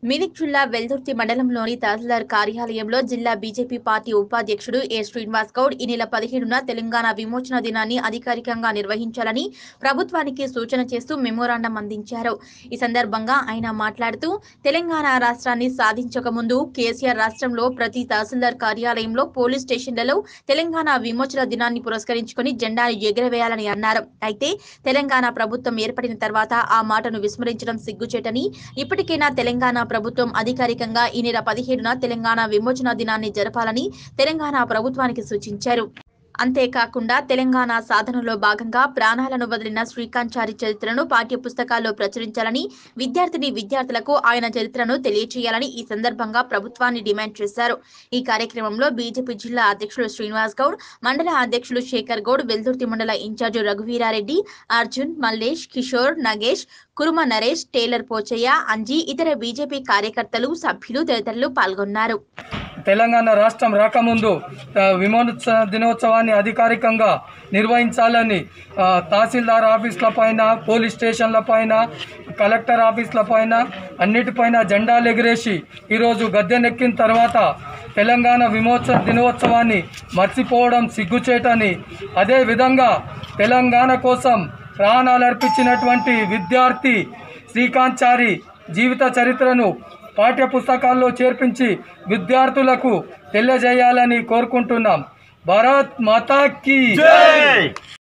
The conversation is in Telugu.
మెదక్ జిల్లా వెల్దుర్తి మండలంలోని తహసీల్దార్ కార్యాలయంలో జిల్లా బీజేపీ పార్టీ ఉపాధ్యక్షుడు ఏ శ్రీనివాస్ గౌడ్ ఈ నెల పదిహేడున తెలంగాణ విమోచన దినాన్ని అధికారికంగా నిర్వహించాలని ప్రభుత్వానికి సూచన చేస్తూ మెమోరాండం అందించారు ఈ సందర్భంగా ఆయన మాట్లాడుతూ తెలంగాణ రాష్ట్రాన్ని సాధించక ముందు కేసీఆర్ రాష్ట్రంలో ప్రతి తహసీల్దార్ కార్యాలయంలో పోలీస్ స్టేషన్లలో తెలంగాణ విమోచన దినాన్ని పురస్కరించుకొని జెండాను ఎగురవేయాలని అన్నారు అయితే తెలంగాణ ప్రభుత్వం ఏర్పడిన తర్వాత ఆ మాటను విస్మరించడం సిగ్గుచేటని ఇప్పటికైనా తెలంగాణ ప్రభుత్వం అధికారికంగా ఈ నెల పదిహేడున తెలంగాణ విమోచన దినాన్ని జరపాలని తెలంగాణ ప్రభుత్వానికి సూచించారు అంతేకాకుండా తెలంగాణ సాధనలో భాగంగా ప్రాణాలను వదిలిన శ్రీకాంత్ చరిత్రను పాఠ్య పుస్తకాల్లో ప్రచురించాలని విద్యార్థిని విద్యార్థులకు ఆయన చరిత్రను తెలియజేయాలని ఈ సందర్భంగా ప్రభుత్వాన్ని డిమాండ్ చేశారు ఈ కార్యక్రమంలో బీజేపీ జిల్లా అధ్యక్షులు శ్రీనివాస్ గౌడ్ మండల అధ్యక్షులు శేఖర్ గౌడ్ వెల్దుర్తి మండల ఇన్ఛార్జి రఘువీరారెడ్డి అర్జున్ మల్లేష్ కిషోర్ నగేష్ కురుమ నరేష్ టేలర్ పోచయ్య అంజీ ఇతర బీజేపీ కార్యకర్తలు సభ్యులు తదితరులు పాల్గొన్నారు తెలంగాణ రాష్ట్రం రాకముందు ఆ, విమోచన దినోత్సవాన్ని అధికారికంగా నిర్వహించాలని ఆ, తహసీల్దార్ ఆఫీసుల పైన పోలీస్ స్టేషన్ల పైన కలెక్టర్ ఆఫీసుల పైన అన్నిటిపైన జెండాలు ఎగిరేసి ఈరోజు గద్దెనెక్కిన తర్వాత తెలంగాణ విమోచన దినోత్సవాన్ని మర్చిపోవడం సిగ్గుచేటని అదేవిధంగా తెలంగాణ కోసం ప్రాణాలు అర్పించినటువంటి విద్యార్థి శ్రీకాంత్ చారి జీవిత చరిత్రను పాఠ్య పుస్తకాల్లో చేర్పించి విద్యార్థులకు తెలియజేయాలని కోరుకుంటున్నాం భారత్ మాతాకి